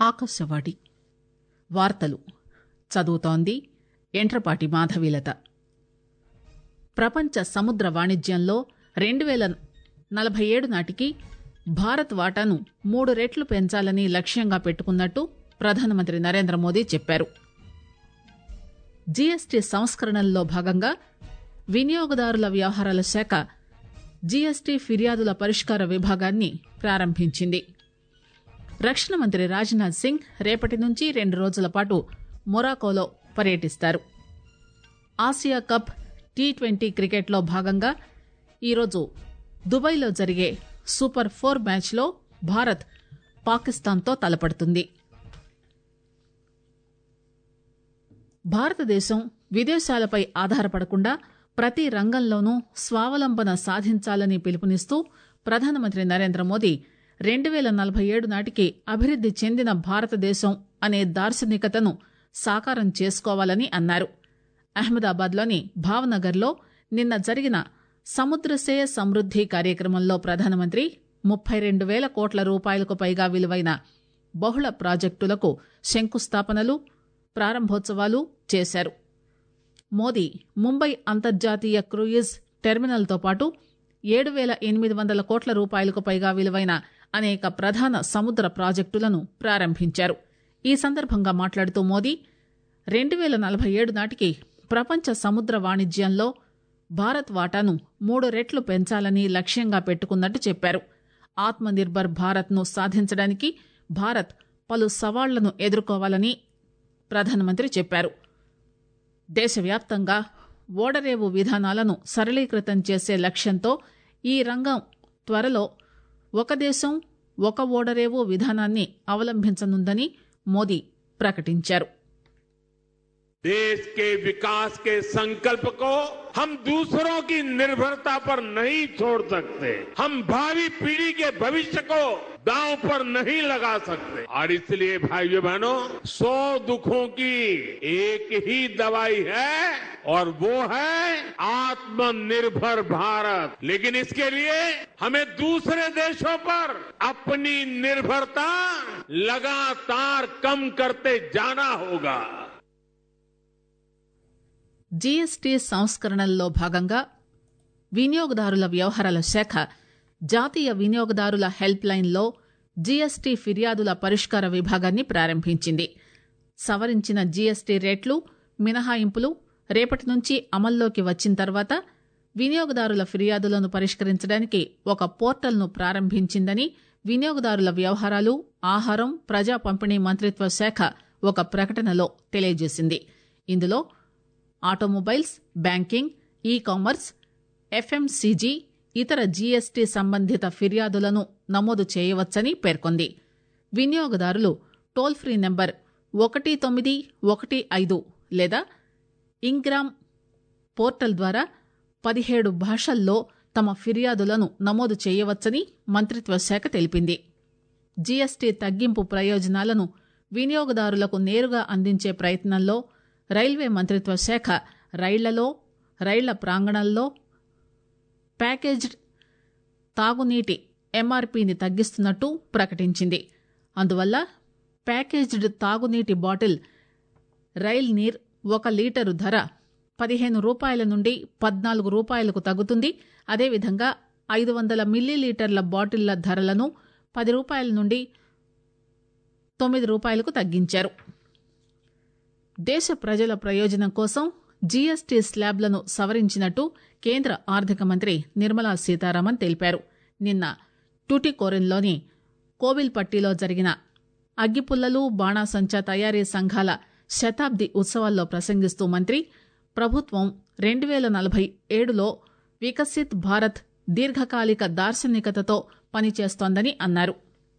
ఆకాశవాణి వార్తలు చదువుతోంది ఎంట్రపాటి మాధవీలత ప్రపంచ సముద్ర వాణిజ్యంలో రెండు పేల నలభై ఏడు నాటికి భారత్ వాటాను మూడు రెట్లు పెంచాలని లక్ష్యంగా పెట్టుకున్నట్టు ప్రధానమంత్రి నరేంద్ర మోదీ చెప్పారు జీఎస్టీ సంస్కరణల్లో భాగంగా వినియోగదారుల వ్యవహారాల శాఖ జీఎస్టీ ఫిర్యాదుల పరిష్కార విభాగాన్ని ప్రారంభించింది రక్షణ మంత్రి రాజ్నాథ్ సింగ్ రేపటి నుంచి రెండు రోజుల పాటు మొరాకోలో పర్యటిస్తారు ఆసియా కప్ టీ ట్వంటీ క్రికెట్లో భాగంగా ఈరోజు దుబాయ్లో జరిగే సూపర్ ఫోర్ మ్యాచ్లో భారత్ పాకిస్తాన్తో తలపడుతుంది భారతదేశం విదేశాలపై ఆధారపడకుండా ప్రతి రంగంలోనూ స్వావలంబన సాధించాలని పిలుపునిస్తూ ప్రధానమంత్రి నరేంద్ర మోదీ రెండు పేల నలభై ఏడు నాటికి అభివృద్ది చెందిన భారతదేశం అనే దార్శనికతను సాకారం చేసుకోవాలని అన్నారు అహ్మదాబాద్లోని భావనగర్లో నిన్న జరిగిన సముద్రసేయ సమృద్ది కార్యక్రమంలో ప్రధానమంత్రి ముప్పై రెండు పేల కోట్ల రూపాయలకు పైగా విలువైన బహుళ ప్రాజెక్టులకు శంకుస్థాపనలు ప్రారంభోత్సవాలు చేశారు మోదీ ముంబై అంతర్జాతీయ క్రూయిజ్ టెర్మినల్తో పాటు ఏడు పేల ఎనిమిది వందల కోట్ల రూపాయలకు పైగా విలువైన అనేక ప్రధాన సముద్ర ప్రాజెక్టులను ప్రారంభించారు ఈ సందర్భంగా మాట్లాడుతూ మోదీ రెండు పేల నలభై ఏడు నాటికి ప్రపంచ సముద్ర వాణిజ్యంలో భారత్ వాటాను మూడు రెట్లు పెంచాలని లక్ష్యంగా పెట్టుకున్నట్టు చెప్పారు ఆత్మ నిర్భర్ భారత్ను సాధించడానికి భారత్ పలు సవాళ్లను ఎదుర్కోవాలని ప్రధానమంత్రి చెప్పారు దేశవ్యాప్తంగా ఓడరేవు విధానాలను సరళీకృతం చేసే లక్ష్యంతో ఈ రంగం త్వరలో ఒక దేశం ఒక ఓడరేవు విధానాన్ని అవలంబించనుందని మోదీ ప్రకటించారు देश के विकास के संकल्प को हम दूसरों की निर्भरता पर नहीं छोड़ सकते हम भावी पीढ़ी के भविष्य को दांव पर नहीं लगा सकते और इसलिए भाइयों बहनों सौ दुखों की एक ही दवाई है और वो है आत्मनिर्भर भारत लेकिन इसके लिए हमें दूसरे देशों पर अपनी निर्भरता लगातार कम करते जाना होगा జీఎస్టీ సంస్కరణల్లో భాగంగా వినియోగదారుల వ్యవహారాల శాఖ జాతీయ వినియోగదారుల హెల్ప్ లైన్లో జీఎస్టీ ఫిర్యాదుల పరిష్కార విభాగాన్ని ప్రారంభించింది సవరించిన జీఎస్టీ రేట్లు మినహాయింపులు రేపటి నుంచి అమల్లోకి వచ్చిన తర్వాత వినియోగదారుల ఫిర్యాదులను పరిష్కరించడానికి ఒక పోర్టల్ను ప్రారంభించిందని వినియోగదారుల వ్యవహారాలు ఆహారం ప్రజా పంపిణీ మంత్రిత్వ శాఖ ఒక ప్రకటనలో తెలియజేసింది ఇందులో automobiles banking e commerce FMCG ఇతర జీఎస్టీ సంబంధిత ఫిర్యాదులను నమోదు చేయవచ్చని పేర్కొంది వినియోగదారులు టోల్ ఫ్రీ నెంబర్ ఒకటి తొమ్మిది ఒకటి ఐదు లేదా ఇంగ్రామ్ పోర్టల్ ద్వారా పదిహేడు భాషల్లో తమ ఫిర్యాదులను నమోదు చేయవచ్చని మంత్రిత్వ శాఖ తెలిపింది జీఎస్టీ తగ్గింపు ప్రయోజనాలను వినియోగదారులకు నేరుగా అందించే ప్రయత్నంలో రైల్వే మంత్రిత్వ శాఖ రైళ్లలో రైళ్ల ప్రాంగణంలో ప్యాకేజ్డ్ తాగునీటి ఎంఆర్పీని తగ్గిస్తున్నట్టు ప్రకటించింది అందువల్ల ప్యాకేజ్డ్ తాగునీటి బాటిల్ రైల్ నీర్ ఒక లీటరు ధర పదిహేను రూపాయల నుండి పద్నాలుగు రూపాయలకు తగ్గుతుంది అదేవిధంగా ఐదు వందల మిల్లీలీటర్ల బాటిళ్ల ధరలను పది రూపాయల నుండి తొమ్మిది రూపాయలకు తగ్గించారు దేశ ప్రజల ప్రయోజనం కోసం జీఎస్టీ స్లాబ్లను సవరించినట్టు కేంద్ర ఆర్థిక మంత్రి నిర్మలా సీతారామన్ తెలిపారు నిన్న టూటికోరిన్లోని కోవిల్పట్టిలో జరిగిన అగ్గిపుల్లలు బాణాసంచా తయారీ సంఘాల శతాబ్ది ఉత్సవాల్లో ప్రసంగిస్తూ మంత్రి ప్రభుత్వం రెండు పేల నలభై ఏడులో వికసిత్ భారత్ దీర్ఘకాలిక దార్శనికతతో పనిచేస్తోందని అన్నారు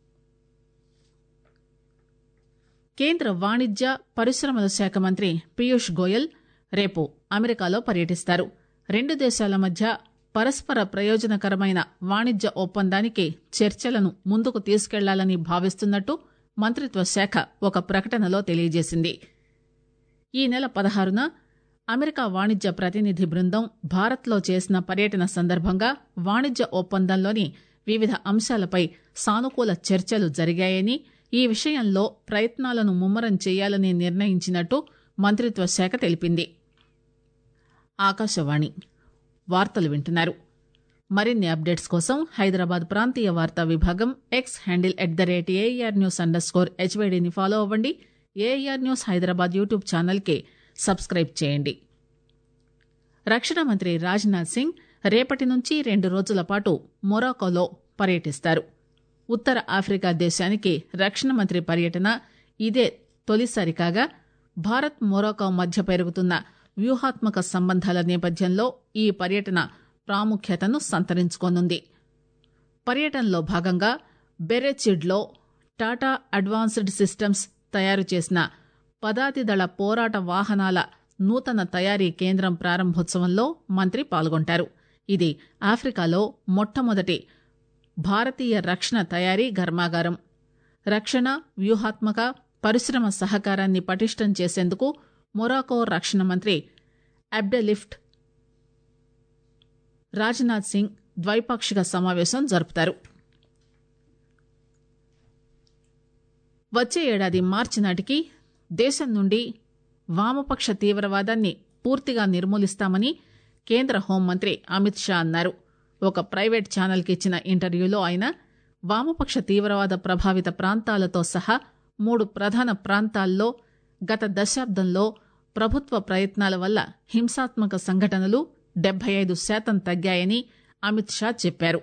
కేంద్ర వాణిజ్య పరిశ్రమల శాఖ మంత్రి పీయూష్ గోయల్ రేపు అమెరికాలో పర్యటిస్తారు రెండు దేశాల మధ్య పరస్పర ప్రయోజనకరమైన వాణిజ్య ఒప్పందానికి చర్చలను ముందుకు తీసుకెళ్లాలని భావిస్తున్నట్టు మంత్రిత్వ శాఖ ఒక ప్రకటనలో తెలియజేసింది ఈ నెల పదహారున అమెరికా వాణిజ్య ప్రతినిధి బృందం భారత్లో చేసిన పర్యటన సందర్భంగా వాణిజ్య ఒప్పందంలోని వివిధ అంశాలపై సానుకూల చర్చలు జరిగాయని ఈ విషయంలో ప్రయత్నాలను ముమ్మరం చేయాలని నిర్ణయించినట్టు మంత్రిత్వ శాఖ తెలిపింది ఆకాశవాణి వార్తలు వింటున్నారు మరిన్ని అప్డేట్స్ కోసం హైదరాబాద్ ప్రాంతీయ వార్తా విభాగం X handle at the rate AIR news underscore హెచ్వైడీని ఫాలో అవ్వండి ఏఆర్ న్యూస్ హైదరాబాద్ యూట్యూబ్ ఛానల్కి సబ్స్క్రైబ్ చేయండి రక్షణ మంత్రి రాజ్నాథ్ సింగ్ రేపటి నుంచి రెండు రోజుల పాటు మొరాకోలో పర్యటిస్తారు ఉత్తర ఆఫ్రికా దేశానికి రక్షణ మంత్రి పర్యటన ఇదే తొలిసారి కాగా భారత్ మొరాకో మధ్య పెరుగుతున్న వ్యూహాత్మక సంబంధాల నేపథ్యంలో ఈ పర్యటన ప్రాముఖ్యతను సంతరించుకోనుంది పర్యటనలో భాగంగా బెరెచిడ్లో టాటా అడ్వాన్స్డ్ సిస్టమ్స్ తయారు చేసిన పదాతి దళ పోరాట వాహనాల నూతన తయారీ కేంద్రం ప్రారంభోత్సవంలో మంత్రి పాల్గొంటారు ఇది ఆఫ్రికాలో మొట్టమొదటి భారతీయ రక్షణ తయారీ కర్మాగారం రక్షణ వ్యూహాత్మక పరిశ్రమ సహకారాన్ని పటిష్టం చేసేందుకు మొరాకో రక్షణ మంత్రి అబ్డెలిఫ్ట్ రాజ్నాథ్ సింగ్ ద్వైపాక్షిక సమావేశం జరుపుతారు వచ్చే ఏడాది మార్చి నాటికి దేశం నుండి వామపక్ష తీవ్రవాదాన్ని పూర్తిగా నిర్మూలిస్తామని కేంద్ర హోంమంత్రి అమిత్ షా అన్నారు ఒక ప్రైవేట్ ఛానల్కి ఇచ్చిన ఇంటర్వ్యూలో ఆయన వామపక్ష తీవ్రవాద ప్రభావిత ప్రాంతాలతో సహా మూడు ప్రధాన ప్రాంతాల్లో గత దశాబ్దంలో ప్రభుత్వ ప్రయత్నాల వల్ల హింసాత్మక సంఘటనలు డెబ్బై ఐదు శాతం తగ్గాయని అమిత్ షా చెప్పారు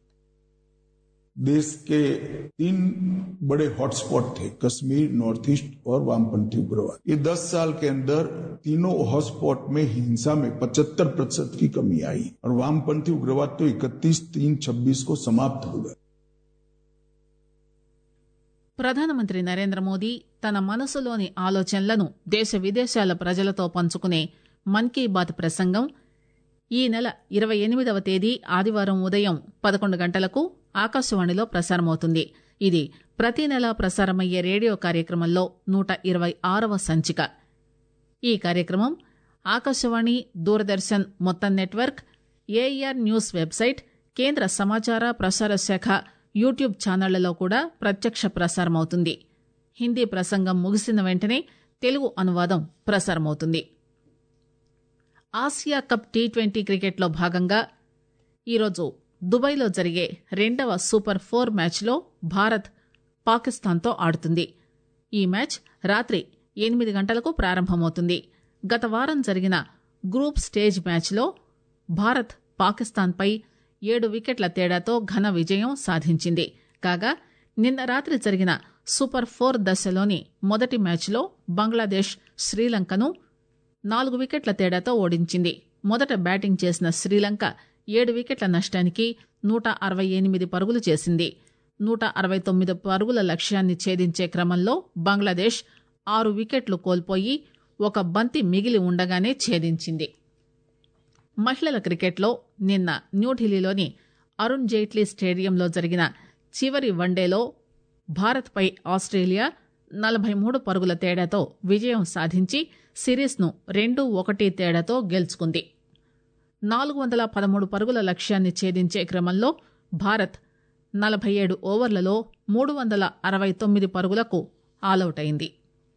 देश के तीन बड़े हॉटस्पॉट थे कश्मीर नॉर्थ ईस्ट और वामपंथी उग्रवाद ये 10 साल के अंदर तीनों हॉटस्पॉट में हिंसा में 75 प्रतिशत की कमी आई और वामपंथी उग्रवाद तो 31 तीन 26 को समाप्त हो गए ప్రధానమంత్రి నరేంద్ర మోదీ తన మనసులోని ఆలోచనలను దేశ విదేశాల ప్రజలతో పంచుకునే మన్ కీ బాత్ ప్రసంగం ఈ నెల ఇరవై ఎనిమిదవ తేదీ ఆదివారం ఉదయం పదకొండు గంటలకు ఆకాశవాణిలో ప్రసారమవుతుంది ఇది ప్రతి నెలా ప్రసారమయ్యే రేడియో కార్యక్రమంలో నూట ఇరవై ఆరవ సంచిక ఈ కార్యక్రమం ఆకాశవాణి దూరదర్శన్ మొత్తం నెట్వర్క్ ఏఆర్ న్యూస్ వెబ్సైట్ కేంద్ర సమాచార ప్రసార శాఖ యూట్యూబ్ ఛానళ్లలో కూడా ప్రత్యక్ష ప్రసారమవుతుంది హిందీ ప్రసంగం ముగిసిన వెంటనే తెలుగు అనువాదం ప్రసారమవుతుంది ఆసియా కప్ టీ ట్వంటీ క్రికెట్లో భాగంగా ఈరోజు దుబాయ్లో జరిగే రెండవ సూపర్ ఫోర్ మ్యాచ్లో భారత్ పాకిస్తాన్తో ఆడుతుంది ఈ మ్యాచ్ రాత్రి ఎనిమిది గంటలకు ప్రారంభమవుతుంది గత వారం జరిగిన గ్రూప్ స్టేజ్ మ్యాచ్లో భారత్ పాకిస్తాన్పై ఏడు వికెట్ల తేడాతో ఘన విజయం సాధించింది కాగా నిన్న రాత్రి జరిగిన సూపర్ ఫోర్ దశలోని మొదటి మ్యాచ్లో బంగ్లాదేశ్ శ్రీలంకను నాలుగు వికెట్ల తేడాతో ఓడించింది మొదట బ్యాటింగ్ చేసిన శ్రీలంక ఏడు వికెట్ల నష్టానికి నూట అరవై ఎనిమిది పరుగులు చేసింది నూట అరవై తొమ్మిది పరుగుల లక్ష్యాన్ని ఛేదించే క్రమంలో బంగ్లాదేశ్ ఆరు వికెట్లు కోల్పోయి ఒక బంతి మిగిలి ఉండగానే ఛేదించింది మహిళల క్రికెట్లో నిన్న న్యూఢిల్లీలోని అరుణ్ జైట్లీ స్టేడియంలో జరిగిన చివరి వన్డేలో భారత్పై ఆస్ట్రేలియా నలభై మూడు పరుగుల తేడాతో విజయం సాధించి సిరీస్ను రెండు ఒకటి తేడాతో గెలుచుకుంది నాలుగు వందల పదమూడు పరుగుల లక్ష్యాన్ని ఛేదించే క్రమంలో భారత్ నలభై ఏడు ఓవర్లలో మూడు వందల అరవై తొమ్మిది పరుగులకు ఆలౌట్ అయింది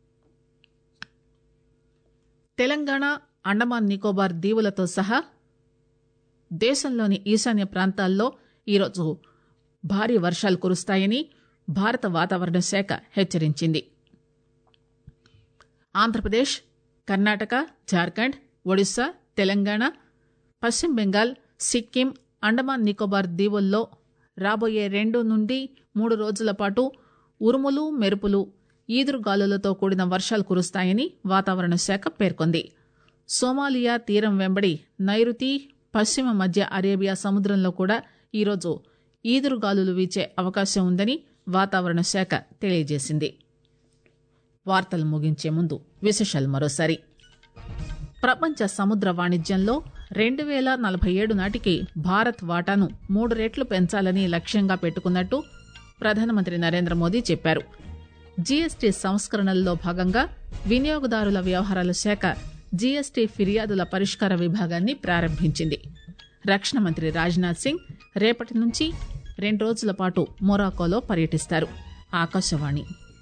తెలంగాణ అండమాన్ నికోబార్ దీవులతో సహా దేశంలోని ఈశాన్య ప్రాంతాల్లో ఈరోజు భారీ వర్షాలు కురుస్తాయని భారత వాతావరణ శాఖ హెచ్చరించింది ఆంధ్రప్రదేశ్ కర్ణాటక జార్ఖండ్ ఒడిశా తెలంగాణ పశ్చిమ బెంగాల్ సిక్కిం అండమాన్ నికోబార్ దీవుల్లో రాబోయే రెండు నుండి మూడు రోజుల పాటు ఉరుములు మెరుపులు ఈదురుగాలులతో కూడిన వర్షాలు కురుస్తాయని వాతావరణ శాఖ పేర్కొంది సోమాలియా తీరం వెంబడి నైరుతి పశ్చిమ మధ్య అరేబియా సముద్రంలో కూడా ఈరోజు ఈదురుగాలులు వీచే అవకాశం ఉందని వాతావరణ శాఖ తెలియజేసింది వార్తలు ముగించే ముందు విశేషాలు మరోసారి ప్రపంచ సముద్ర వాణిజ్యంలో రెండు వేల నలభై ఏడు నాటికి భారత్ వాటాను మూడు రెట్లు పెంచాలని లక్ష్యంగా పెట్టుకున్నట్టు ప్రధానమంత్రి నరేంద్ర మోదీ చెప్పారు జీఎస్టీ సంస్కరణల్లో భాగంగా వినియోగదారుల వ్యవహారాల శాఖ జీఎస్టీ ఫిర్యాదుల పరిష్కార విభాగాన్ని ప్రారంభించింది రక్షణ మంత్రి రాజ్నాథ్ సింగ్ రేపటి నుంచి రెండు రోజుల పాటు మొరాకోలో పర్యటిస్తారు ఆకాశవాణి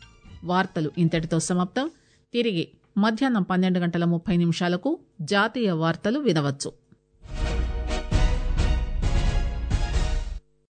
వార్తలు ఇంతటితో సమాప్తం తిరిగి మధ్యాహ్నం పన్నెండు గంటల ముప్పై నిమిషాలకు జాతీయ వార్తలు వినవచ్చు